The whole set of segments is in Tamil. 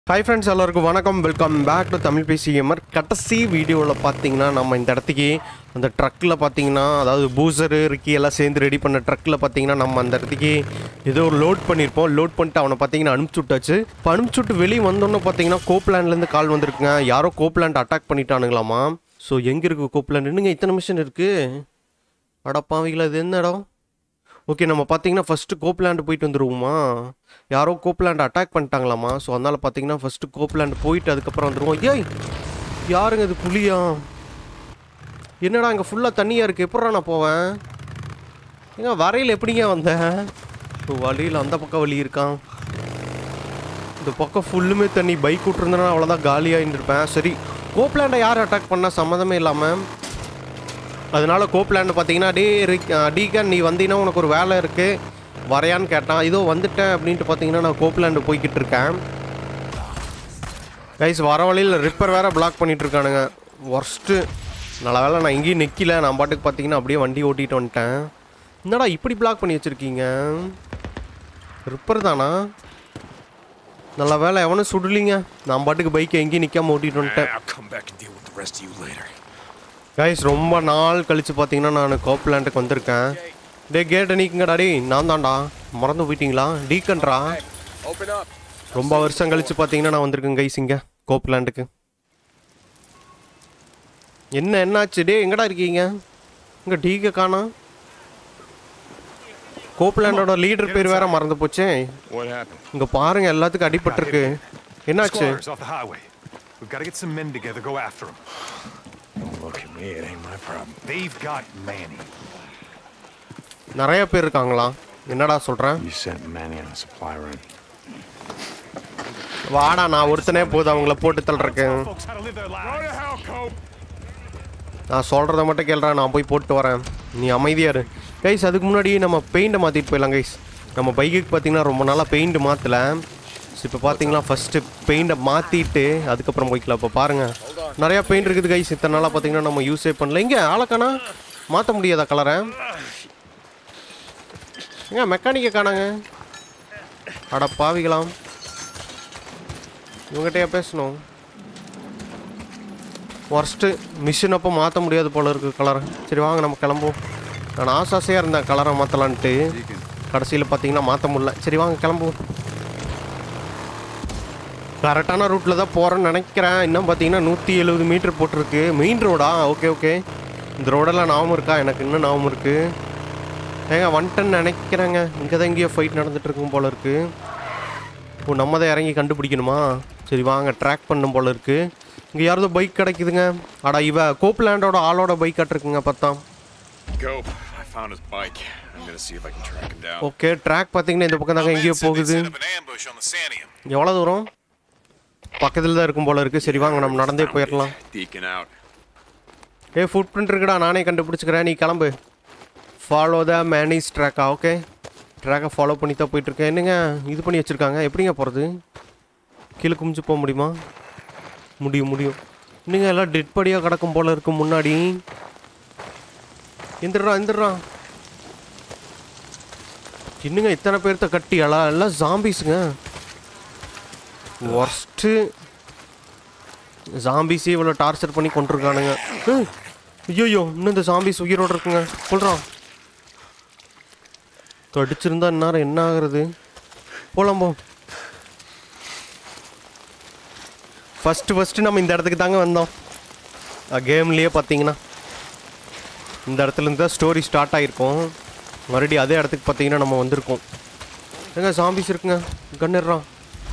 ஹாய் ஃப்ரெண்ட்ஸ் எல்லாருக்கும் வணக்கம் வெல்கம் பேக் டு தமிழ் பேசி கேமர் கடைசி வீடியோவில் பார்த்தீங்கன்னா நம்ம இந்த இடத்துக்கு அந்த ட்ரக்கில் பார்த்தீங்கன்னா அதாவது பூசரு ரிக்கி எல்லாம் சேர்ந்து ரெடி பண்ண ட்ரக்கில் பார்த்தீங்கன்னா நம்ம அந்த இடத்துக்கு ஏதோ ஒரு லோட் பண்ணியிருப்போம் லோட் பண்ணிட்டு அவனை பார்த்தீங்கன்னா அனுப்பிச்சு விட்டாச்சு இப்போ அனுப்பிச்சு விட்டு வெளியே வந்தோன்னே பார்த்தீங்கன்னா கோப்லேண்ட்லேருந்து கால் வந்திருக்குங்க யாரோ கோப்லேண்ட் அட்டாக் பண்ணிட்டானுங்களாமா ஸோ எங்கே இருக்குது கோப்லேண்ட் இன்னுங்க இத்தனை மிஷன் இருக்குது அடப்பாவிங்களா இது என்ன இடம் ஓகே நம்ம பார்த்தீங்கன்னா ஃபஸ்ட்டு கோப்லேண்டு போயிட்டு வந்துருவோமா யாரோ கோப்லேண்ட் அட்டாக் பண்ணிட்டாங்களாமா ஸோ அதனால் பார்த்தீங்கன்னா ஃபஸ்ட்டு கோப்லேண்ட் போயிட்டு அதுக்கப்புறம் வந்துருவோம் ஏய் யாருங்க இது புலியா என்னடா இங்கே ஃபுல்லாக தண்ணியாக இருக்குது எப்படா நான் போவேன் ஏங்க வரையில் எப்படிங்க வந்தேன் ஓ வழியில் அந்த பக்கம் வழி இருக்கான் இந்த பக்கம் ஃபுல்லுமே தண்ணி பைக் விட்டுருந்தேன்னா அவ்வளோதான் காலியாக இருந்திருப்பேன் சரி கோப்லேண்டை யார் அட்டாக் பண்ணால் சம்மந்தமே இல்லாமல் அதனால கோப்லேண்ட் பார்த்தீங்கன்னா டே டீகன் நீ வந்தீங்கன்னா உனக்கு ஒரு வேலை இருக்குது வரையான்னு கேட்டான் இதோ வந்துட்டேன் அப்படின்ட்டு பார்த்தீங்கன்னா நான் கோப்லேண்டு போய்கிட்டு இருக்கேன் கைஸ் வர வழியில் ரிப்பர் வேற பிளாக் பண்ணிட்டு இருக்கானுங்க ஒர்ஸ்ட்டு நல்ல வேலை நான் எங்கேயும் நிற்கல நான் பாட்டுக்கு பார்த்தீங்கன்னா அப்படியே வண்டி ஓட்டிட்டு வந்துட்டேன் என்னடா இப்படி பிளாக் பண்ணி வச்சுருக்கீங்க ரிப்பர் தானா நல்ல வேலை எவனும் சுடலிங்க நான் பாட்டுக்கு பைக்கை எங்கேயும் நிற்காம ஓட்டிட்டு வந்துட்டேன் I'll come back and deal with the rest of you later. Guys ரொம்ப நாள் கழிச்சு பார்த்தீங்கன்னா நான் கோப்லேண்டுக்கு வந்திருக்கேன் டே கேட்டை நீக்குங்கடா டேய் நான் தான்டா மறந்து போயிட்டீங்களா டீக்கன்றா Open up. ரொம்ப வருஷம் கழிச்சு பார்த்தீங்கன்னா நான் வந்திருக்கேன் கைஸ் இங்கே கோப்லேண்டுக்கு என்ன என்னாச்சு டே எங்கடா இருக்கீங்க இங்கே டீக்க காணோம் கோப்லேண்டோட லீடர் பேர் வேற மறந்து போச்சே What happened? இங்கே பாருங்க எல்லாத்துக்கும் அடிபட்டிருக்கு என்னாச்சு Squatters off the highway. We've got to get some men together, go after them. Don't look at me. It ain't my problem. They've got Manny. நிறைய பேர் இருக்காங்களா என்னடா சொல்கிறேன் You sent Manny on a supply run. வாடா நான் ஒருத்தனே போதும் அவங்கள போட்டு தள்ளுறேன் Folks, how to live their lives. Go to hell, Cope. நான் சொல்கிறத மட்டும் கேள்றா நான் போய் போட்டு வரேன் நீ அமைதியா இரு கைஸ் அதுக்கு முன்னாடி நம்ம பெயிண்ட்டை மாற்றிட்டு போயிடலாம் கைஸ் நம்ம பைக்குக்கு பார்த்தீங்கன்னா ரொம்ப நாளாக பெயிண்ட் மாற்றல ஸோ இப்போ பார்த்தீங்கன்னா ஃபஸ்ட்டு பெயிண்ட்டை மாற்றிட்டு அதுக்கப்புறம் போய்க்கலாம் இப்போ பாருங்கள் நிறையா பெயிண்ட் இருக்குது கைஸ் இத்தனை நாளாக பார்த்தீங்கன்னா நம்ம யூஸே பண்ணல இங்கே ஆளக்கானா மாற்ற முடியாதா கலரை ஏங்க மெக்கானிக்கை காணாங்க அட பாவிக்கலாம் இவங்ககிட்டயா பேசணும் ஒர்ஸ்ட்டு மிஷின் அப்போ மாற்ற முடியாது போல இருக்குது கலரை சரி வாங்க நம்ம கிளம்புவோம் நான் ஆசாசையாக இருந்தேன் கலரை மாற்றலான்ட்டு கடைசியில் பார்த்தீங்கன்னா மாற்ற முடியல சரி வாங்க கிளம்புவோம் கரெக்டான ரூட்டில் தான் போகிறேன்னு நினைக்கிறேன் இன்னும் பார்த்தீங்கன்னா நூற்றி எழுபது மீட்டர் போட்டிருக்கு மெயின் ரோடா ஓகே ஓகே இந்த ரோடெல்லாம் ஞாபகம் இருக்கா எனக்கு இன்னும் ஞாபகம் இருக்குது ஏங்க வந்துட்டேன்னு நினைக்கிறேங்க இங்கே தான் எங்கேயோ ஃபைட் நடந்துட்டு இருக்கும் போல இருக்குது ஓ நம்ம தான் இறங்கி கண்டுபிடிக்கணுமா சரி வாங்க ட்ராக் பண்ணும் போல இருக்கு இங்கே யாரதோ பைக் கிடைக்குதுங்க அடா இவ கோப்லேண்டோட ஆளோட பைக் கட்டிருக்குங்க பார்த்தா Go. I found his bike. I'm gonna see if I can track him down. Okay track பார்த்தீங்கன்னா இந்த பக்கம் தாங்க எங்கேயோ போகுது Set up an ambush on the Sanium. எவ்வளோ தூரம் பக்கத்தில் தான் இருக்கும் போல இருக்கு சரி வாங்க நம்ம நடந்தே போயிடலாம் Deacon out. A footprint இருக்குடா நானே கண்டுபிடிச்சிக்கிறேன் நீ கிளம்பு ஃபாலோ த மேனிஸ் ட்ராக்கா ஓகே ட்ராக்கை ஃபாலோ பண்ணி தான் போயிட்டுருக்கேன் என்னங்க இது பண்ணி வச்சுருக்காங்க எப்படிங்க போகிறது கீழே குமிச்சு போக முடியுமா முடியும் முடியும் இன்னுங்க எல்லாம் டெட் படியாக கிடக்கும் போல இருக்கு முன்னாடி எந்திரா எந்திரா இன்னுங்க இத்தனை பேர்த்த கட்டி எல்லாம் எல்லாம் ஜாம்பிஸுங்க ஒர்ஸ்ட்டு ஜாம்பிஸே இவ்வளோ டார்ச்சர் பண்ணி கொண்டிருக்கானுங்க ஐயோ இன்னும் இந்த ஜாம்பிஸ் உயிரோடு இருக்குங்க சொல்கிறான் கடிச்சிருந்தா இந்நேரம் என்ன ஆகுறது போலாம் போ ஃபஸ்ட்டு ஃபஸ்ட்டு நம்ம இந்த இடத்துக்கு தாங்க வந்தோம் கேம்லேயே பார்த்தீங்கன்னா இந்த இடத்துல இருந்து தான் ஸ்டோரி ஸ்டார்ட் ஆகிருக்கும் மறுபடியும் அதே இடத்துக்கு பார்த்தீங்கன்னா நம்ம வந்திருக்கோம் எங்க ஜாம்பிஸ் இருக்குங்க கண்ணிடுறான்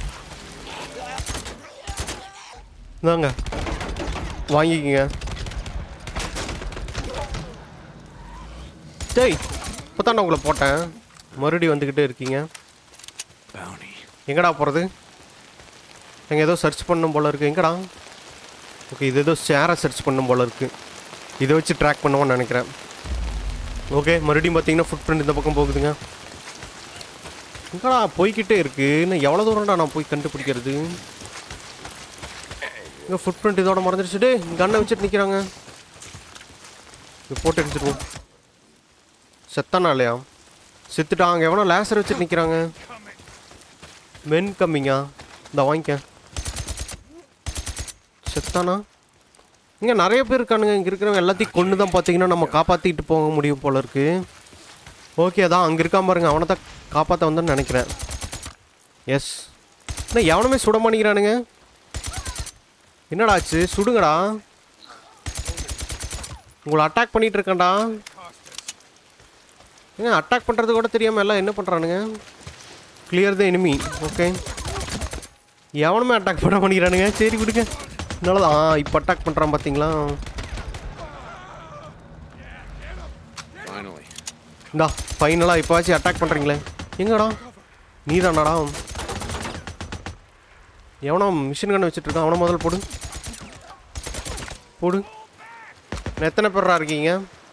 இந்தாங்க வாங்கிக்கங்க டேய் இப்போ தான் உங்களை போட்டேன் மறுபடியும் வந்துக்கிட்டே இருக்கீங்க Bounty. எங்கடா போகிறது எங்கே ஏதோ சர்ச் பண்ணும் போல இருக்கு எங்கடா ஓகே இது ஏதோ ஷேரை சர்ச் பண்ணும் போல இருக்கு இதை வச்சு ட்ராக் பண்ணுவோன்னு நினைக்கிறேன் ஓகே மறுபடியும் பார்த்தீங்கன்னா ஃபுட் பிரிண்ட் இந்த பக்கம் போகுதுங்க எங்கடா போய்கிட்டே இருக்கு இன்னும் எவ்வளோ தூரம்டா நான் போய் கண்டுபிடிக்கிறது இங்கே ஃபுட் பிரிண்ட் இதோட மறந்துடுச்சு டே கண்ணை வச்சுட்டு நிற்கிறாங்க இது போட்டு எடுத்துருவோம் செத்தானா இல்லையா செத்துட்டாங்க எவனோ லேசர் வச்சுட்டு நிற்கிறாங்க மென் கம்மிங்கா இந்த வாங்கிக்க செத்தானா இங்கே நிறைய பேர் இருக்கானுங்க இங்கே இருக்கிறவங்க எல்லாத்தையும் கொண்டு தான் பார்த்தீங்கன்னா நம்ம காப்பாற்றிட்டு போக முடியும் போல இருக்கு ஓகே அதான் அங்கே இருக்கான் பாருங்க அவனை தான் காப்பாற்ற வந்தேன்னு நினைக்கிறேன் எஸ் என்ன எவனுமே சுட மாட்டேங்கிறானுங்க என்னடா ஆச்சு சுடுங்கடா உங்களை அட்டாக் பண்ணிட்டு இருக்கேன்டா ஏங்க அட்டாக் பண்ணுறது கூட தெரியாமல் எல்லாம் என்ன பண்ணுறானுங்க கிளியர் த எனிமி ஓகே எவனுமே அட்டாக் பண்ண பண்ணிக்கிறானுங்க சரி விடுங்க நல்லதா ஆ இப்போ அட்டாக் பண்ணுறான் பார்த்தீங்களா Finally. இந்தா ஃபைனலாக இப்போவாச்சும் அட்டாக் பண்ணுறீங்களே எங்கடா நீதானாடா எவனோ மிஷின் கண்ணு வச்சுட்டு இருக்கான் அவனை முதல்ல போடு போடு இன்னும் எத்தனை பேரா இருக்கீங்க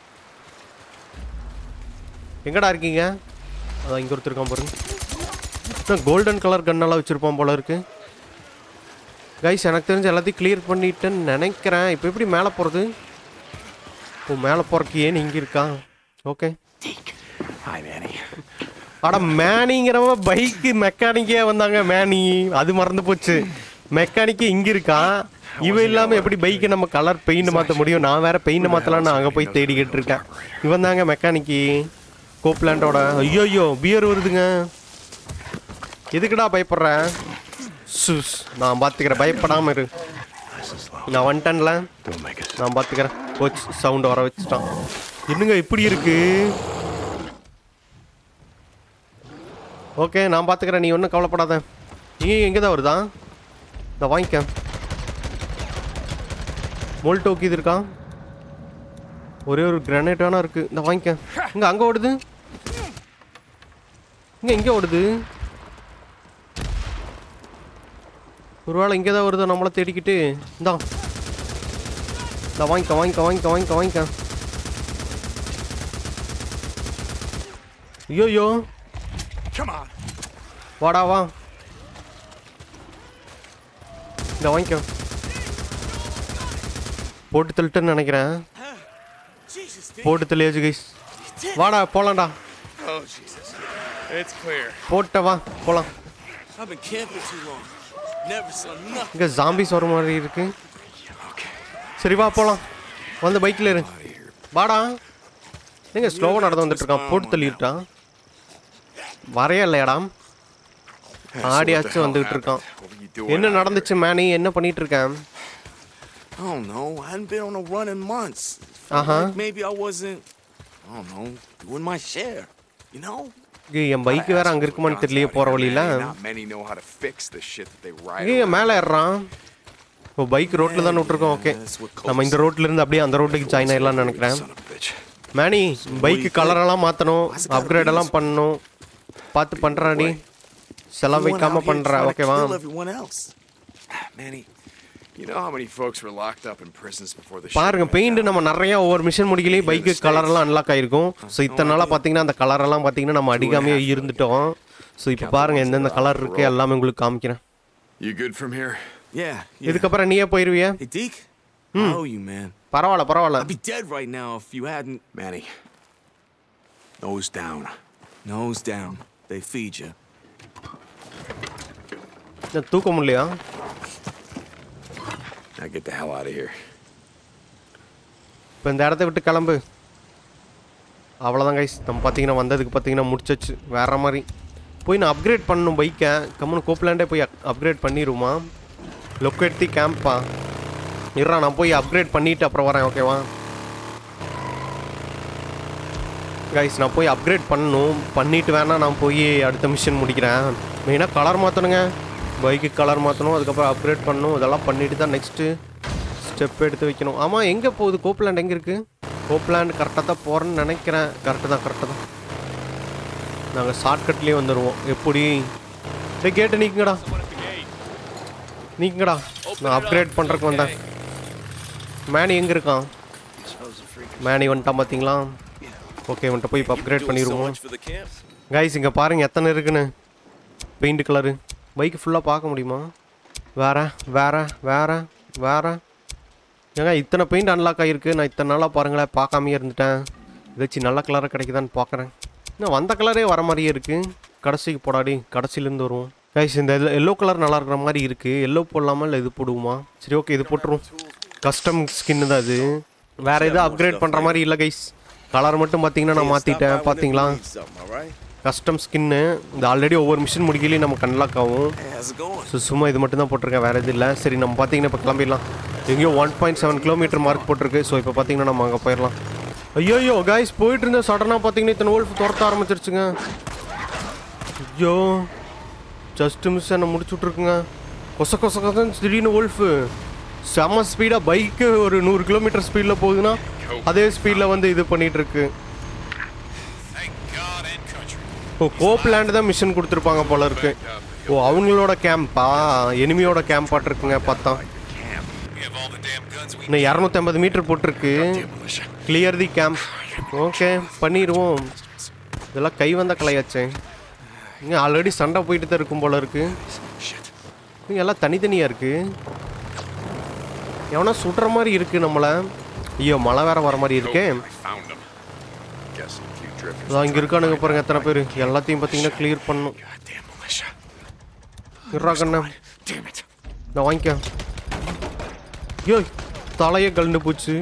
எங்கடா இருக்கீங்க அதான் இங்கே ஒருத்தர் இருக்கான் பாருங்க கோல்டன் கலர் கண்ணெல்லாம் வச்சுருப்பான் போல இருக்கு கைஸ் எனக்கு தெரிஞ்சு எல்லாத்தையும் கிளியர் பண்ணிட்டேன்னு நினைக்கிறேன் இப்போ எப்படி மேலே போகிறது ஓ மேலே போகிறக்கு ஏன் இங்கே இருக்கா ஓகே Hi, Manny. அட மேனிங்கிறவன் பைக்கு மெக்கானிக்கே வந்தாங்க மேனி அது மறந்து போச்சு மெக்கானிக்கு இங்க இருக்கான் இவன் இல்லாம எப்படி பைக்கை நம்ம கலர் பெயிண்ட் மாத்த முடியும் நான் வேற பெயிண்ட் மாத்தலாம்னு அங்க போய் தேடிக்கிட்டு இருக்கேன் இவன் தாங்க மெக்கானிக்கு கோப்லாண்டோட ஐயோ பியர் வருதுங்க எதுக்குடா பயப்படுற சுஸ் நான் பாத்துக்கிறேன் பயப்படாம இரு நான் வந்துட்டேன்ல Don't make us. நான் பாத்துக்கிறேன் கோச் சவுண்ட் வர வச்சுட்டான் என்னங்க இப்படி இருக்கு ஓகே நான் பார்த்துக்கிறேன் நீ ஒன்றும் கவலைப்படாத நீ எங்கே தான் வருதா இந்த வாங்கிக்க மோல்டோ இது இருக்கா ஒரே ஒரு கிரானைட் வேணா இருக்கு இந்த வாங்கிக்க இங்கே அங்கே ஓடுது இங்கே இங்கே ஓடுது ஒருவேளை இங்கே தான் வருதோ நம்மளை தேடிக்கிட்டு இந்தா இந்த வாங்கிக்க வாங்கிக்க வாங்கிக்க வாங்கிக்க வாங்கிக்க ஐயோயோ Come on. வாடா வா இந்த வாங்கிக்கோ போட்டு தள்ளிட்டேன்னு நினைக்கிறேன் Jesus, Deke. போட்டு தள்ளியாச்சு கைஸ் வாடா போலாம்டா Oh, Jesus. It's clear. போட்ட வா போலாம் I've been camping too long. Never saw nothing. இங்கே ஜாம்பிஸ் வர மாதிரி இருக்கு Okay. சரி வா போலாம் வந்து பைக்கில் இரு Out of here. வாடா எங்க ஸ்லோவாக நடந்து வந்துட்டு இருக்கான் போட்டு தள்ளிட்டான் வரைய இல்லையாடா Yeah, so what the ஆடியாச்சும் hell வந்துகிட்டு இருக்கான் happened? What were you doing என்ன out here? நடந்துச்சு மேனி என்ன பண்ணிட்டு இருக்கேன் I don't know. I hadn't been on a run in months. Felt Uh-huh. like maybe I wasn't, I don't know, doing my share. You know? ஐயோ, என் பைக் வேற அங்கே இருக்குமான்னு தெரியலையே போகிற வழியில Not many know how to fix the shit that they ride. ஐயோ around. மேலே ஏறுறான் ஓ பைக் ரோட்டில் தான் விட்டுருக்கோம் ஓகே நம்ம இந்த ரோட்ல இருந்து அப்படியே அந்த ரோட்டுக்கு ஜாயின் ஆயிடலாம்னு நினைக்கிறேன் Son of a bitch. Manny பைக்கு கலரெல்லாம் மாற்றணும் அப்கிரேட் எல்லாம் பண்ணணும் பார்த்து பண்ணுறாடி செலவு Everyone வைக்காம out here பண்ணுற trying to ஓகேவா kill everyone else. Manny, you know how many folks were locked up in prisons before the shit பாருங்க went பெயிண்ட் down? நம்ம நிறைய ஒவ்வொரு மிஷின் முடிக்கலையே பைக்கு கலரெல்லாம் அன்லாக் ஆயிருக்கும் ஸோ இத்தனை நாளாக பார்த்தீங்கன்னா அந்த கலரெல்லாம் பார்த்தீங்கன்னா நம்ம அடிக்காமே இருந்துட்டோம் ஸோ இப்போ பாருங்க எந்தெந்த கலர் இருக்கு எல்லாமே உங்களுக்கு காமிக்கிறேன் You good from here? Yeah. yeah. இதுக்கப்புறம் நீயே போயிருவியா Hey, Deke? I owe you, man. பரவாயில்ல பரவாயில்ல I'd be dead right now if you hadn't. Manny. Nose down. Nose down. They feed you. நான் தூக்க முடியலையா Now get the hell out of here. இப்போ இந்த இடத்த விட்டு கிளம்பு அவ்வளோதான் கைஸ் நம்ம பார்த்தீங்கன்னா வந்ததுக்கு பார்த்தீங்கன்னா முடிச்சாச்சு வேற மாதிரி போய் நான் அப்கிரேட் பண்ணணும் பைக்கை கம்முன்னு கோப்லாண்டே போய் அப்கிரேட் பண்ணிடுமா லொக்கேட்டி கேம்பா இருறா நான் போய் அப்கிரேட் பண்ணிட்டு அப்புறம் வரேன் ஓகேவா கைஸ் நான் போய் அப்கிரேட் பண்ணணும் பண்ணிட்டு வேணா நான் போய் அடுத்த மிஷன் முடிக்கிறேன் மெயினாக கலர் மாற்றணுங்க பைக்கு கலர் மாற்றணும் அதுக்கப்புறம் அப்கிரேட் பண்ணணும் இதெல்லாம் பண்ணிட்டு தான் நெக்ஸ்ட்டு ஸ்டெப் எடுத்து வைக்கணும் ஆமாம் எங்கே போகுது கோப்லாண்ட் எங்கே இருக்குது கோப்லாண்ட் கரெக்டாக தான் போகிறேன்னு நினைக்கிறேன் கரெக்டு தான் கரெக்டு தான் நாங்கள் ஷார்ட்கட்லேயே வந்துடுவோம் எப்படி டேய் கேட்டு நீக்குங்கடா நீக்குங்கடா நான் அப்கிரேட் பண்ணுறக்கு வந்தேன் மேனி எங்கே இருக்கான் மேனி வந்துட்டான் பார்த்தீங்களா ஓகே வந்துட்டு போய் இப்போ அப்கிரேட் பண்ணிடுவோம் for the camp. கைஸ் இங்கே பாருங்க எத்தனை இருக்குன்னு பெயிண்ட் கலரு பைக்கு ஃபுல்லாக பார்க்க முடியுமா வேற வேற வேற வேற ஏங்க இத்தனை பெயிண்ட் அன்லாக் ஆகிருக்கு நான் இத்தனை நாளாக பாருங்களேன் பார்க்காமையே இருந்துட்டேன் ஏதாச்சும் நல்ல கலராக கிடைக்குதான்னு பார்க்குறேன் இன்னும் வந்த கலரே வர மாதிரியே இருக்குது கடைசிக்கு போடாடி கடைசியிலேருந்து வருவோம் கைஸ் இந்த எல்லோ கலர் நல்லா இருக்கிற மாதிரி இருக்குது எல்லோ போடலாமா இல்லை இது போடுவோமா சரி ஓகே இது போட்டுருவோம் கஸ்டம் ஸ்கின் தான் அது வேற எதுவும் அப்கிரேட் பண்ணுற மாதிரி இல்லை கைஸ் கலர் மட்டும் பார்த்தீங்கன்னா நான் மாற்றிட்டேன் பார்த்தீங்களா Something, all right? கஸ்டம் ஸ்கின்னு இந்த ஆல்ரெடி ஒவ்வொரு மிஷின் முடிக்கலையும் நமக்கு அன்லாக் ஆகும் Hey, how's it going? So சும்மா இது மட்டும் தான் போட்டிருக்கேன் வேறு எதுவும் இல்லை சரி நம்ம பார்த்தீங்கன்னா இப்போ கிளம்பிடலாம் எங்கேயோ one point seven kilometre mark போட்டிருக்கு ஸோ இப்போ பார்த்தீங்கன்னா நம்ம அங்கே போயிடலாம் ஐயோ காய்ஸ் போயிட்டு இருந்த சடனாக பார்த்தீங்கன்னா இத்தனை wolf துரத்த ஆரம்பிச்சிருச்சுங்க ஐயோ ஜஸ்ட் மிஸ் என்ன முடிச்சு விட்ருக்குங்க கொச கொச கொசன்னு திடீர்னு wolf செம்ம ஸ்பீடாக பைக்கு ஒரு நூறு கிலோமீட்டர் ஸ்பீடில் போகுதுன்னா அதே ஸ்பீடில் வந்து இது பண்ணிட்டு இருக்கு Thank God and country. Oh Copeland தான் மிஷன் கொடுத்துருப்பாங்க போல இருக்கு ஓ அவங்களோட கேம்பா எனிமியோட கேம்பாட் இருக்குங்க பார்த்தா Camp. We have all the damn guns we இன்னும் இரநூத்தம்பது மீட்டர் போட்டிருக்கு Damn militia. Clear the camp okay பண்ணிடுவோம் இதெல்லாம் கை வந்த கலையாச்சே இங்கே ஆல்ரெடி சண்டை போயிட்டு தான் இருக்கும் போல இருக்கு Shit. இங்கே எல்லாம் தனித்தனியாக இருக்கு எவனா சுடுற மாதிரி இருக்கு நம்மளை ஐயோ மழை வேற வர மாதிரி இருக்கே I found them. Guess a few drifters. அதான் இங்கே இருக்கானுங்க பாருங்க எத்தனை பேர் எல்லாத்தையும் பார்த்தீங்கன்னா கிளியர் பண்ணும் Goddamn militia. இருறா Kanna Damn it. நான் வாங்கிக்க ஐயோ தலையே கலந்து போச்சு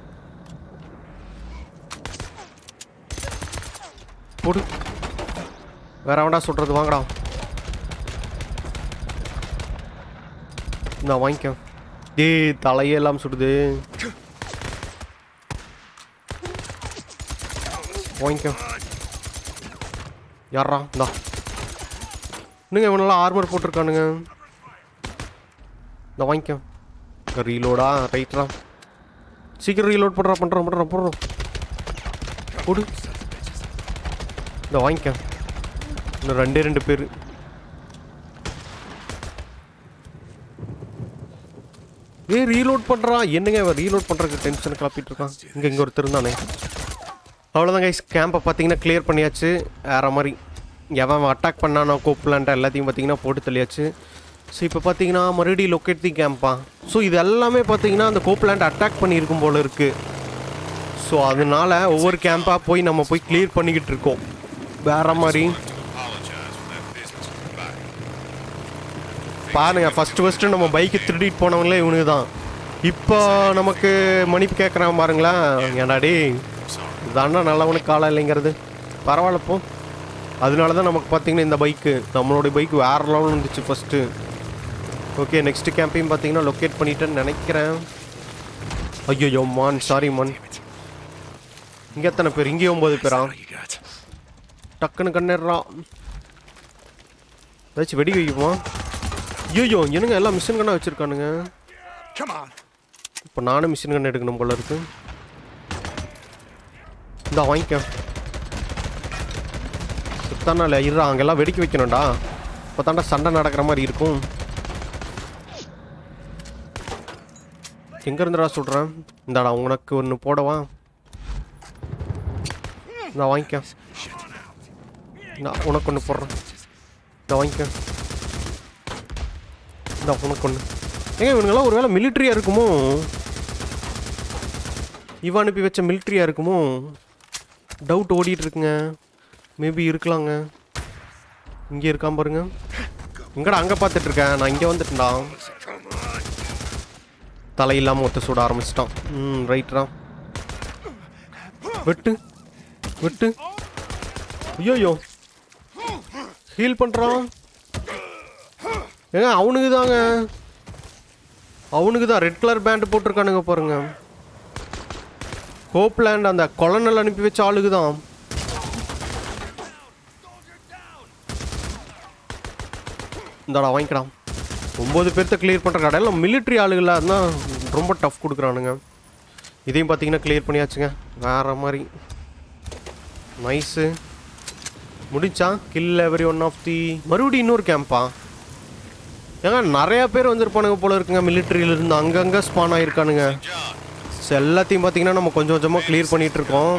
போடு வேற வேண்டா சொல்றது வாங்கடா நான் வாங்கிக்க டேய் தலையே எல்லாம் சுடுது வாங்கிக்க யாரா இந்தா இன்னுங்க இவனெல்லாம் ஆர்மர் போட்டிருக்கானுங்க இந்த வாங்கிக்க ரீலோடா ரைட்ரா சீக்கிரம் ரீலோட் பண்ணுறா பண்ணுறோம் பண்ணுறோம் போடுறோம் போடு இந்த வாங்கிக்க இன்னும் ரெண்டே ரெண்டு பேர் ஏ ரீலோட் பண்ணுறான் என்னங்க இவன் ரீலோட் பண்ணுறதுக்கு டென்ஷன் கிளப்பிட்டு இருக்கான் இங்கே இங்கே ஒருத்தர் இருந்தானே அவ்வளோதான் கைஸ் கேம்பை பார்த்தீங்கன்னா கிளியர் பண்ணியாச்சு வேற மாதிரி எவன் அட்டாக் பண்ணானோ கோப்லான்ட்ட எல்லாத்தையும் பார்த்தீங்கன்னா போட்டு தள்ளியாச்சு ஸோ இப்போ பார்த்தீங்கன்னா மறுபடியும் லொக்கேட் தி கேம்பா ஸோ இது எல்லாமே பார்த்தீங்கன்னா அந்த கோப்லாண்ட் அட்டாக் பண்ணியிருக்கும் போல இருக்குது ஸோ அதனால ஒவ்வொரு கேம்பாக போய் நம்ம போய் கிளியர் பண்ணிக்கிட்டு இருக்கோம் வேற மாதிரி Apologize for that business with the body. பாருங்க ஃபர்ஸ்ட் ஃபர்ஸ்ட் நம்ம பைக்கு திருடிட்டு போனவங்களே இவனுக்கு தான் இப்போ நமக்கு மன்னிப்பு கேட்குறான் பாருங்களேன் ஏன்டா டேய் இதாண்டா நல்லவனுக்கு காலம் இல்லைங்கிறது பரவாயில்ல போ அதனால தான் நமக்கு பார்த்தீங்கன்னா இந்த பைக்கு நம்மளுடைய பைக் வேற லெவல் இருந்துச்சு ஃபஸ்ட்டு ஓகே நெக்ஸ்ட் கேம்பையும் பார்த்தீங்கன்னா லொக்கேட் பண்ணிட்டேன்னு நினைக்கிறேன் ஐயோ மான் சாரி மான் இங்கே எத்தனை பேர் இங்கே ஒம்பது பேரா All you got. டக்குன்னு கண்ணிடுறா ஏதாச்சும் வெடி வைக்குமா ஐயோ என்னங்க எல்லாம் மிஷின் கண்ணா வச்சுருக்கானுங்க Come on. இப்போ நானும் மிஷின் கன் எடுக்கணும் போல இருக்கு இந்தா வாங்கிக்க சுத்தானா இல்லை இருறா அங்கெல்லாம் வெடிக்க வைக்கணும்டா இப்போ தாண்டா சண்டை நடக்கிற மாதிரி இருக்கும் எங்க இருந்துடா சொல்கிறேன் இந்தாடா உனக்கு ஒன்று போடவா நான் வாங்கிக்க நான் உனக்கு ஒன்று போடுறேன் நான் வாங்கிக்க இந்த உனக்கு ஒன்று ஏங்க இவனுங்கெல்லாம் ஒருவேளை மிலிட்ரியாக இருக்குமோ இவன் அனுப்பி வச்ச மிலிட்ரியாக இருக்குமோ டவுட் ஓடிட்டு இருக்குங்க மேபி இருக்கலாங்க இங்கே இருக்கான் பாருங்க எங்கடா அங்கே பார்த்துட்டு இருக்கேன் நான் இங்கே வந்துட்டேன்டா தலையில்லாமல் ஒத்த சுட ஆரம்பிச்சிட்டான் ம் ரைட்ரா வெட்டு வெட்டு ஐயோயோ ஹீல் பண்ணுறான் ஏங்க அவனுக்கு தாங்க அவனுக்கு தான் ரெட் கலர் பேண்ட் போட்டிருக்கானுங்க பாருங்க ஹோப்லேண்ட் அந்த கொலனல் அனுப்பி வச்ச ஆளுக்கு தான் இந்தாடா வாங்கிக்கலாம் ஒம்பது பேர்த்த கிளியர் பண்ணுற கடையில் மிலிட்ரி ஆளுகளாக இருந்தால் ரொம்ப டஃப் கொடுக்குறானுங்க இதையும் பார்த்தீங்கன்னா கிளியர் பண்ணியாச்சுங்க வேற மாதிரி நைஸு முடிச்சா kill every one of the மறுபடியும் இன்னொரு கேம்பா ஏங்க நிறைய பேர் வந்திருப்பானுங்க போல இருக்குங்க மிலிட்ரியில இருந்து அங்கங்க ஸ்பான் ஆயிருக்கானுங்க ஸோ எல்லாத்தையும் பார்த்தீங்கன்னா நம்ம கொஞ்சம் கொஞ்சமாக கிளியர் பண்ணிட்டு இருக்கோம்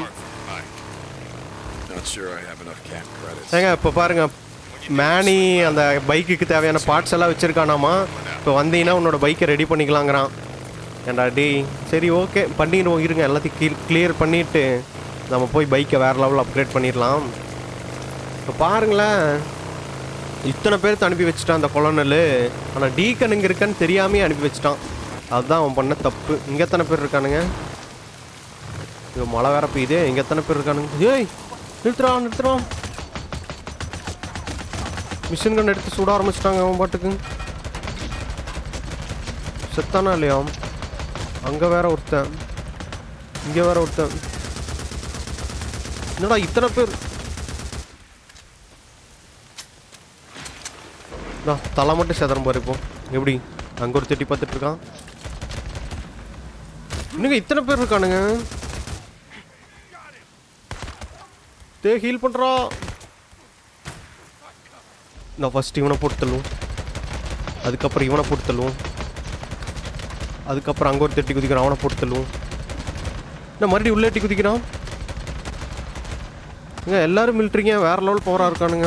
Not sure I have enough camp credits. ஏங்க இப்போ பாருங்க மேனி அந்த பைக்குக்கு தேவையான பார்ட்ஸ் எல்லாம் வச்சிருக்கானாமா இப்போ வந்தீங்கன்னா உன்னோட பைக்கை ரெடி பண்ணிக்கலாங்கிறான் ஏன்டா டேய் சரி ஓகே பண்ணிடுவோம் இருங்க எல்லாத்தையும் கீழ் கிளியர் பண்ணிட்டு நம்ம போய் பைக்கை வேறு லெவலில் அப்கிரேட் பண்ணிடலாம் இப்போ பாருங்களேன் இத்தனை பேர்த்து அனுப்பி வச்சுட்டான் அந்த கொலனல் ஆனால் டீக்கன் இங்கே இருக்கான்னு தெரியாமே அனுப்பி வச்சுட்டான் அதுதான் அவன் பண்ண தப்பு இங்கே எத்தனை பேர் இருக்கானுங்க ஐயோ மழை வேற பெய்யுதே இங்கே எத்தனை பேர் இருக்கானுங்க ஏய் நிறுத்துறான் நிறுத்துறான் மிஷின் கன் எடுத்து சுட ஆரம்பிச்சிட்டாங்க அவன் பாட்டுக்கு செத்தானா இல்லையா அங்கே வேற ஒருத்தன் இங்கே வேற ஒருத்தன் என்னடா இத்தனை பேர் டா, தலை மட்டும் செதறம் பாரு இப்போ எப்படி அங்கே ஒரு திட்டி பார்த்துட்டு இருக்கான் இன்னுங்க இத்தனை பேர் இருக்கானுங்க தே ஹீல் பண்ணுறா நான் ஃபர்ஸ்ட் இவனை போட்டு தள்ளுவோம் அதுக்கப்புறம் இவனை போட்டு தள்ளுவோம் அதுக்கப்புறம் அங்கே ஒரு தட்டி குதிக்கிறான் அவனை போட்டு தள்ளுவோம் என்ன மறுபடியும் உள்ள எட்டி குதிக்கிறான் ஏங்க எல்லாரும் மிலிட்ரிங்க வேற லெவல் பவராக இருக்கானுங்க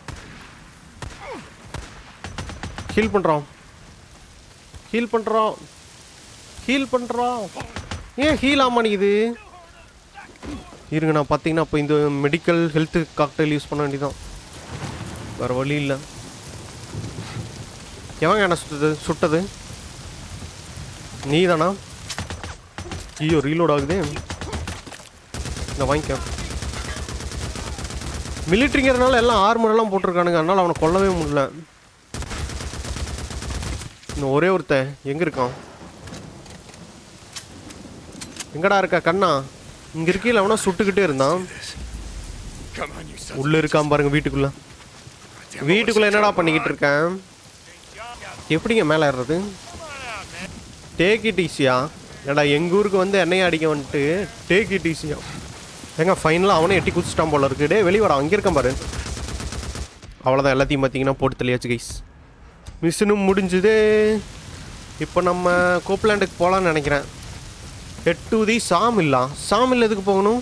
ஹீல் பண்ணுறான் ஹீல் பண்ணுறான் ஹீல் பண்ணுறான் ஏன் ஹீல் ஆமானிக்குது இருங்க நான் பார்த்தீங்கன்னா இப்போ இந்த மெடிக்கல் ஹெல்த் காக்டைல் யூஸ் பண்ண வேண்டியதான் வேறு வழி இல்லை எவங்க என்ன சுட்டது சுட்டது நீ தானா ஐயோ ரீலோட் ஆகுது நான் வாங்கிக்க மிலிட்ரிங்கிறதுனால எல்லாம் ஆர்மர் எல்லாம் போட்டிருக்கானுங்க அதனால அவனை கொல்லவே முடியல இன்னும் ஒரே ஒருத்தன் எங்க இருக்கான் எங்கடா இருக்கா கண்ணா இங்க இருக்கையில் அவனா சுட்டுக்கிட்டே இருந்தான் Come on, you son. உள்ள இருக்கான் பாருங்க வீட்டுக்குள்ள வீட்டுக்குள்ள என்னடா பண்ணிக்கிட்டு இருக்கேன் எப்படிங்க மேலே ஏறுறது டேக் இட் ஈஸியா ஏடா எங்கள் ஊருக்கு வந்து எண்ணெய் அடிக்க வந்துட்டு டேக் இட் ஈஸியா ஏங்க ஃபைனலாக அவனே எட்டி குதிச்சிட்டான் போல இருக்கு டே வெளியே வர அங்கே இருக்கான் பாரு அவ்வளோதான் எல்லாத்தையும் பார்த்தீங்கன்னா போட்டு தெளியாச்சு கைஸ் மிஷினும் முடிஞ்சுது இப்போ நம்ம கோப்லாண்டுக்கு போகலான்னு நினைக்கிறேன் எட்டு தி சாமில்லா சாமில் எதுக்கு போகணும்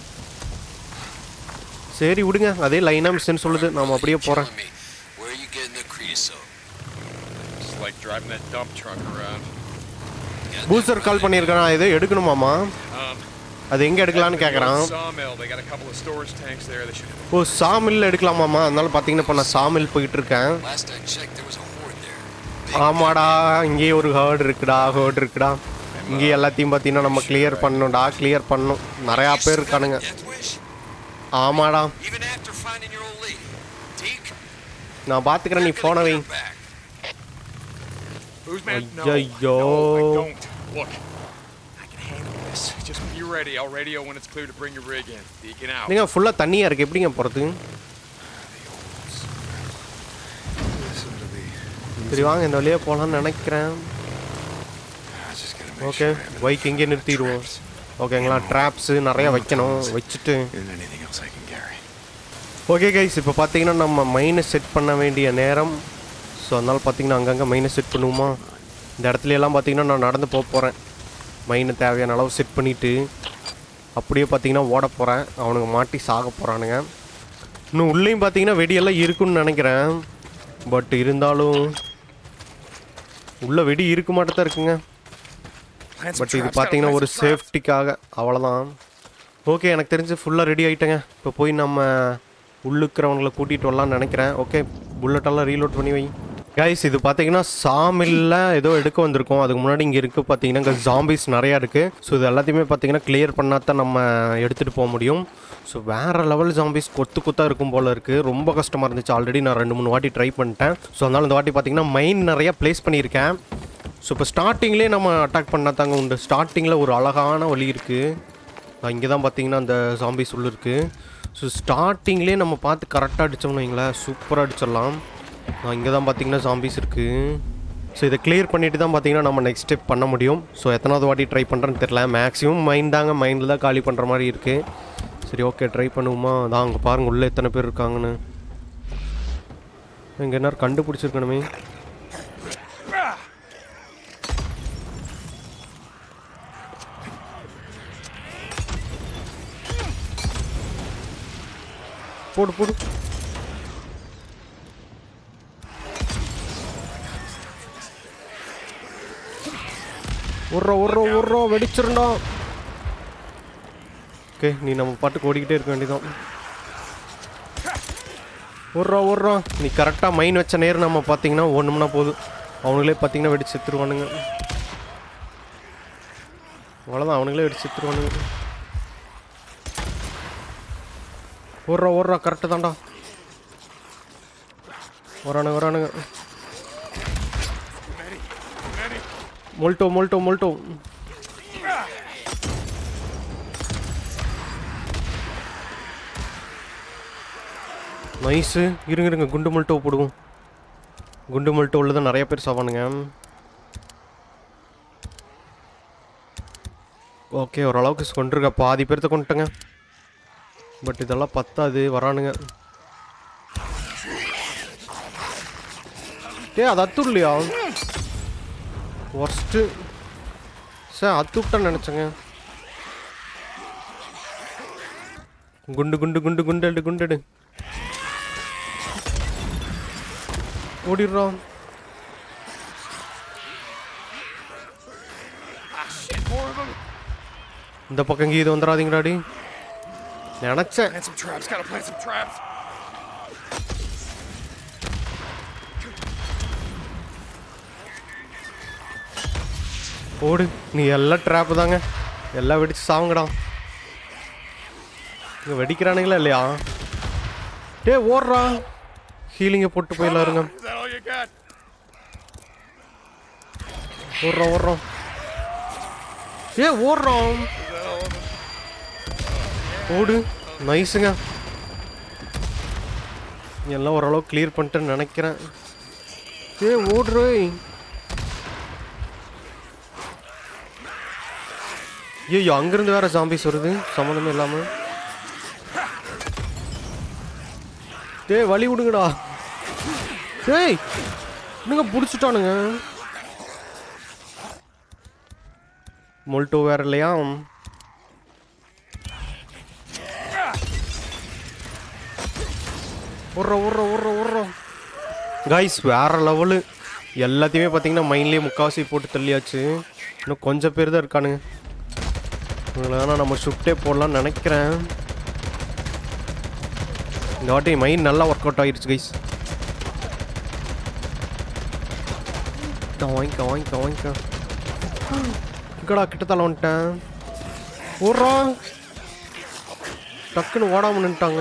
சரி விடுங்க அதே லைனாக மிஷின் சொல்லுது நாம் அப்படியே போகிறேன் Telling me, where are you getting the creosote? It's like driving that dump truck around. Booster call பண்ணியிருக்கான் ஏதோ எடுக்கணுமாமா Um, அது எங்கே எடுக்கலான்னு the கேட்குறான் old Sawmill. They got a couple of storage tanks there. They should have. ஓ சாமில் எடுக்கலாமாமா அதனால பார்த்தீங்கன்னா இப்போ நான் சாமில் போயிட்டு இருக்கேன் Last I checked, there was a horde there. ஆமாடா இங்கேயே ஒரு ஹேர்டு இருக்குடா ஹேர்டு இருக்குடா இங்கே எல்லாத்தையும் பார்த்தீங்கன்னா நம்ம கிளியர் பண்ணணும்டா கிளியர் பண்ணணும் நிறையா பேர் இருக்கானுங்க Death wish? ஆமாடா Even after finding your old lady. Deke, நான் பார்த்துக்கிறேன் நீ போன வை back. Who's man? No, Ayayyo. no, I don't. Look, I can handle this. Just be ready. I'll radio when it's clear to bring your rig in. Deacon out. நீங்கள் ஃபுல்லாக தண்ணியாக இருக்குது எப்படிங்க போகிறது Listen to the. சரி வாங்க இந்த வழியாக போகலான்னு நினைக்கிறேன் I just gotta make okay sure I have bike எங்கே நிறுத்திடுவோம் ஓகேங்களா ட்ராப்ஸு நிறையா வைக்கணும் வச்சுட்டு and anything else I can carry. Okay guys இப்போ பார்த்தீங்கன்னா நம்ம மைனை செட் பண்ண வேண்டிய நேரம் ஸோ அதனால் பார்த்தீங்கன்னா அங்கங்கே மைனை செட் பண்ணுவோமா இந்த இடத்துல எல்லாம் பார்த்தீங்கன்னா நான் நடந்து போக போகிறேன் மைனை தேவையான அளவு செட் பண்ணிவிட்டு அப்படியே பார்த்தீங்கன்னா ஓட போகிறேன் அவனுங்க மாட்டி சாக போகிறானுங்க இன்னும் உள்ளேயும் பார்த்தீங்கன்னா வெடியெல்லாம் இருக்குன்னு நினைக்கிறேன் பட் இருந்தாலும் உள்ள வெடி இருக்க மாட்டே தான் இருக்குங்க Plant some பட் இது traps, gotta பார்த்தீங்கன்னா plant ஒரு some traps. சேஃப்டிக்காக அவ்வளோதான் ஓகே எனக்கு தெரிஞ்சு ஃபுல்லாக ரெடி ஆகிட்டேங்க இப்போ போய் நம்ம உள்ளுக்கிறவங்கள கூட்டிகிட்டு வரலாம்னு நினைக்கிறேன் ஓகே புல்லட்டெல்லாம் ரீலோட் பண்ணி வை கைஸ் இது பார்த்தீங்கன்னா சாமில்ல ஏதோ எடுக்க வந்திருக்கோம் அதுக்கு முன்னாடி இங்கே இருக்குது பார்த்தீங்கன்னா இங்கே ஜாம்பிஸ் நிறையா இருக்குது ஸோ இது எல்லாத்தையுமே பார்த்தீங்கன்னா கிளியர் பண்ணால் தான் நம்ம எடுத்துகிட்டு போக முடியும் ஸோ வேறு லெவல் ஜாம்பிஸ் கொத்து கொத்தாக இருக்கும் போல் இருக்குது ரொம்ப கஷ்டமாக இருந்துச்சு ஆல்ரெடி நான் ரெண்டு மூணு வாட்டி ட்ரை பண்ணிட்டேன் ஸோ அதனால் இந்த வாட்டி பார்த்தீங்கன்னா மைன் நிறையா ப்ளேஸ் பண்ணியிருக்கேன் ஸோ இப்போ ஸ்டார்டிங்லேயே நம்ம அட்டாக் பண்ணால் தாங்க உண்டு ஸ்டார்டிங்கில் ஒரு அழகான வழி இருக்குது இங்கே தான் பார்த்தீங்கன்னா அந்த ஜாம்பிஸ் உள்ள இருக்குது ஸோ ஸ்டார்டிங்லேயே நம்ம பார்த்து கரெக்டாக அடித்தோம்னு வைங்களேன் சூப்பராக அடிச்சிடலாம் இங்கே தான் பார்த்தீங்கன்னா ஜாம்பிஸ் இருக்குது ஸோ இதை கிளியர் பண்ணிட்டு தான் பார்த்தீங்கன்னா நம்ம நெக்ஸ்ட் ஸ்டெப் பண்ண முடியும் ஸோ எத்தனாவது வாட்டி ட்ரை பண்ணுறேன்னு தெரில மேக்ஸிமம் மைண்ட் தாங்க மைண்டில் தான் காலி பண்ணுற மாதிரி இருக்குது சரி ஓகே ட்ரை பண்ணுவோமா அதான் அங்கே பாருங்க உள்ளே எத்தனை பேர் இருக்காங்கன்னு இங்கே என்ன கண்டுபிடிச்சிருக்கணுமே போடு போடு உர்றோம் உர்றோம் உர்றோம் வெடிச்சிருந்தா ஓகே நீ நம்ம பாட்டுக்கு ஓடிக்கிட்டே இருக்க வேண்டியதான் ஓடுறா ஓடுறா நீ கரெக்டாக மைன் வச்ச நேரம் நம்ம பார்த்தீங்கன்னா ஒன்றும்னா போதும் அவனுங்களே பார்த்தீங்கன்னா வெடிச்சு செத்துருவானுங்க அவ்வளோதான் அவனுங்களே வெடிச்சு செத்துருவானுங்க ஓடுறா ஓடுறா கரெக்டு தான்டா வரானுங்க வரானுங்க மொல்ட்டோ மொல்ட்டோ மொல்ட்டோ நைஸு இருங்க இருங்க குண்டு மல்ட்டோ போடுவோம் குண்டு மல்ட்டோ உள்ளதான் நிறைய பேர் சாவானுங்க ஓகே ஓரளவுக்கு கொண்டிருக்க பாதி பேர்த்த கொண்டுட்டேங்க பட் இதெல்லாம் பத்தாது வரானுங்க டே அது அத்து இல்லையா ஒர்ஸ்ட்டு சார் அத்து விட்டேன்னு நினச்சேங்க குண்டு குண்டு குண்டு குண்டெடு குண்டெடு ஓடிடுறான் More of them. இந்த பக்கம் இங்கே இது வந்துடாதீங்கடாடி நினச்சேன் Plant some traps. Gotta plant some traps. ஓடு நீ எல்லாம் ட்ராப்பு தாங்க எல்லாம் வெடிச்சு சாவுங்கடா இங்கே வெடிக்கிறானுங்களா இல்லையா டே ஓடுறா ஹீலிங்கை போட்டு போயிடலாம் இருங்க Is that all you got? ஓடுறோம் ஓடுறோம் ஏ ஓடுறோம் ஓடு நைஸுங்க எல்லாம் ஓரளவு கிளியர் பண்ணிட்டேன்னு நினைக்கிறேன் ஏ ஓடுறே ஐயோ அங்கிருந்து வேற ஜாம்பிஸ் வருது சம்மந்தமே இல்லாம டேய் வழி விடுங்கடா டேய் என்னங்க பிடிச்சிட்டானுங்க மொல்ட்டோ வேற இல்லையா உர்ற உர்ற உர்ற உர்ற கைஸ் வேற லெவலு எல்லாத்தையுமே பார்த்தீங்கன்னா மைண்ட்லேயே முக்காவாசி போட்டு தள்ளியாச்சு இன்னும் கொஞ்சம் பேர் தான் இருக்கானுங்க இவங்களை வேணா நம்ம ஷிஃப்டே போடலாம்னு நினைக்கிறேன் இந்த வாட்டி மைண்ட் நல்லா ஒர்க் அவுட் ஆகிடுச்சு கைஸ் வாங்கிக்க வாங்கிக்க வாங்கிக்க இங்கடா கிட்டத்தால வந்துட்டேன் ஓடுறா டக்குன்னு ஓடாம நின்ட்டாங்க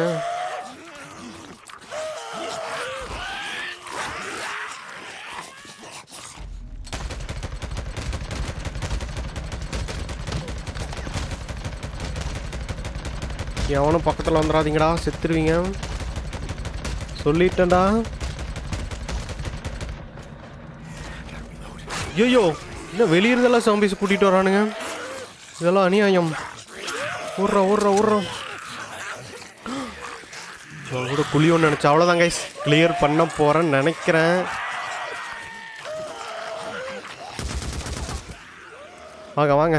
எவனும் பக்கத்தில் வந்துடாதீங்கடா செத்துருவீங்க சொல்லிட்டேன்டா ஐயோ என்ன வெளியிருந்தெல்லாம் சாம்பிஸ் கூட்டிகிட்டு வரானுங்க இதெல்லாம் அநியாயம் ஊர்றா ஊர்றா ஊர்றா நான் கூட குழியோன்னு நினச்சேன் அவ்வளோதான் கைஸ் கிளியர் பண்ண போகிறேன்னு நினைக்கிறேன் வாங்க வாங்க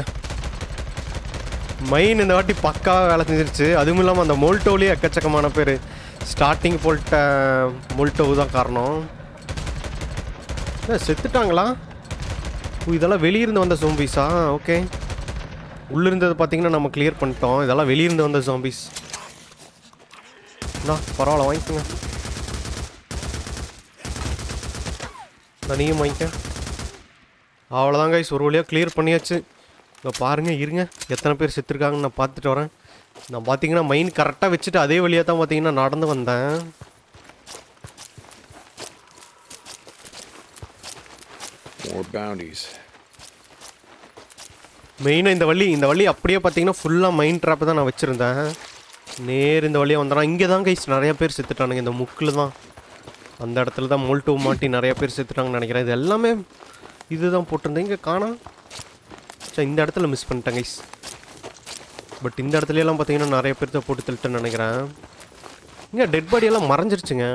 மைன் இந்த வாட்டி பக்காவாக வேலை செஞ்சிருச்சு அதுவும் இல்லாமல் அந்த மோல்டோலேயே எக்கச்சக்கமான பேர் ஸ்டார்டிங் போட்ட மோல்டோவு தான் காரணம் என்ன செத்துட்டாங்களா ஓ, இதெல்லாம் வெளியிருந்து வந்த ஜோம்பிஸா ஓகே உள்ளிருந்தது பார்த்தீங்கன்னா நம்ம கிளியர் பண்ணிட்டோம் இதெல்லாம் வெளியிருந்து வந்த ஜாம்பிஸ் அண்ணா பரவாயில்ல வாங்கிக்கோங்க நான் நீயும் வாங்கிக்க அவ்வளோதான் கைஸ் ஒரு வழியாக கிளியர் பண்ணியாச்சு இங்கே பாருங்கள் இருங்க எத்தனை பேர் செத்துருக்காங்கன்னு நான் பார்த்துட்டு வரேன் நான் பார்த்தீங்கன்னா மைண்ட் கரெக்டாக வச்சுட்டு அதே வழியாக தான் பார்த்தீங்கன்னா நடந்து வந்தேன் More bounties. மெயினாக இந்த வழி இந்த வழி அப்படியே பார்த்தீங்கன்னா ஃபுல்லாக மைண்ட் ட்ராப் தான் நான் வச்சுருந்தேன் நேர் இந்த வழியாக வந்துடுறான் இங்கே தான் கைஸ் நிறைய பேர் செத்துட்டானுங்க இந்த முக்கில் தான் அந்த இடத்துல தான் மோல்டோ மாட்டி நிறைய பேர் செத்துட்டாங்கன்னு நினைக்கிறேன் இது எல்லாமே இதுதான் போட்டிருந்தேன் இங்கே காணோம் சரி இந்த இடத்துல மிஸ் பண்ணிட்டேன் கைஸ் பட் இந்த இடத்துல எல்லாம் பார்த்தீங்கன்னா நிறைய பேர் தான் போட்டு தள்ளிட்டேன்னு நினைக்கிறேன் இங்கே டெட் பாடி எல்லாம் மறைஞ்சிருச்சுங்க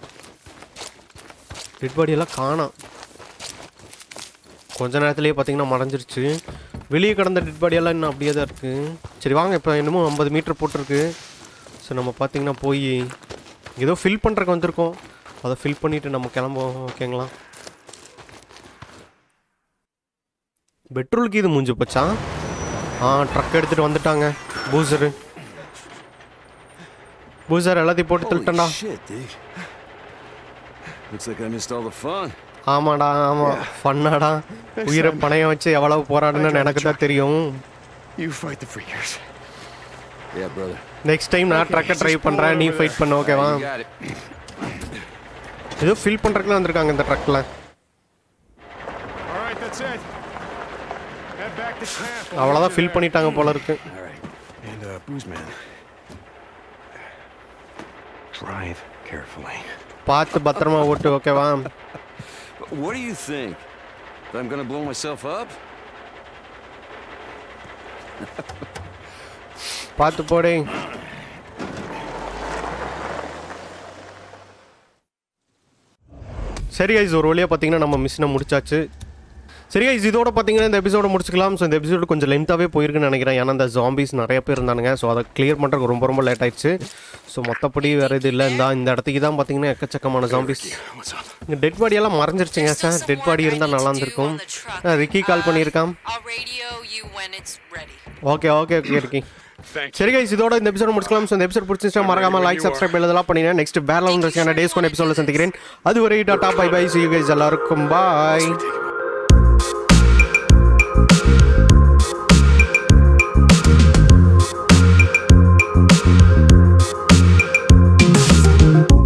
டெட் பாடி எல்லாம் காணோம் கொஞ்ச நேரத்துலேயே பார்த்தீங்கன்னா மறைஞ்சிருச்சு வெளியே கிடந்த டெட் பாடியெல்லாம் இன்னும் அப்படியே தான் இருக்குது சரி வாங்க இப்போ என்னமோ ஐம்பது மீட்டர் போட்டிருக்கு ஸோ நம்ம பார்த்தீங்கன்னா போய் ஏதோ ஃபில் பண்ணுறக்கு வந்திருக்கோம் அதை ஃபில் பண்ணிவிட்டு நம்ம கிளம்புவோம் ஓகேங்களா பெட்ரோலுக்கு இது மூஞ்சி போச்சா ஆ ட்ரக் எடுத்துகிட்டு வந்துட்டாங்க பூசரு பூசர் எல்லாத்தையும் போட்டு Holy தள்ளிட்டேன்டா shit, dude. Looks like I missed all the fun. ஆமாடா ஆமாம் ஃபன்னாடா உயிரை பணையம் வச்சு எவ்வளவு போராடுன்னு எனக்கு தான் தெரியும் You fight the freakers. Yeah, brother. Next time நான் ட்ரக்கை ட்ரை பண்ணுறேன் நீ ஃபைட் பண்ண ஓகேவா You got it. ஏதோ ஃபில் பண்ணுறதுக்குலாம் வந்திருக்காங்க இந்த ட்ரக்கில் All right, that's it. Head back to camp. I'll அவ்வளோதான் meet you ஃபில் there. பண்ணிட்டாங்க போல இருக்கு All right. And, uh, booze man. Drive carefully. பார்த்து பத்திரமா ஓட்டு ஓகேவா What do you think? That I'm gonna blow myself up? பார்த்து போடே சரி கைஸ் ஒரு வழியாக பார்த்தீங்கன்னா நம்ம மிஷினை முடிச்சாச்சு சரி கைஸ் இதோட பார்த்தீங்கன்னா இந்த எபிசோட முடிச்சுக்கலாம் ஸோ இந்த எபிசோடு கொஞ்சம் லென்த்தாகவே போயிருக்குன்னு நினைக்கிறேன் ஏன்னா இந்த ஜாம்பிஸ் நிறைய பேர் இருந்தானுங்க ஸோ அதை கிளியர் பண்ணுறதுக்கு ரொம்ப ரொம்ப லேட் ஆயிடுச்சு ஸோ மற்றபடி வேறு இது இல்லை இந்த இந்த இடத்துக்கு தான் பார்த்தீங்கன்னா எக்கச்சக்கமான ஜாம்பிஸ் What's up? இங்கே டெட் பாடியெல்லாம் மறைஞ்சிருச்சுங்க There's still sir some dead work body I இருந்தால் need நல்லா to do இருந்திருக்கும் on the truck. ஆ, ரிக்கி கால் Um, பண்ணியிருக்கான் I'll radio you when it's ready. Okay okay okay Rikki Thank you. சரி கைஸ் இதோட இந்த எபிசோட முடிச்சுக்கலாம் ஸோ இந்த எபிசோட் பிடிச்சிருச்சா மறக்காம லைக் சப்ஸ்கிரைப் எழுதலாம் பண்ணினேன் நெக்ஸ்ட் பேரலாம் டேஸ் கொண்ட எபிசோட சந்திக்கிறேன் அதுவரை டாடா பை பை சி கைஸ் எல்லாருக்கும் பாய்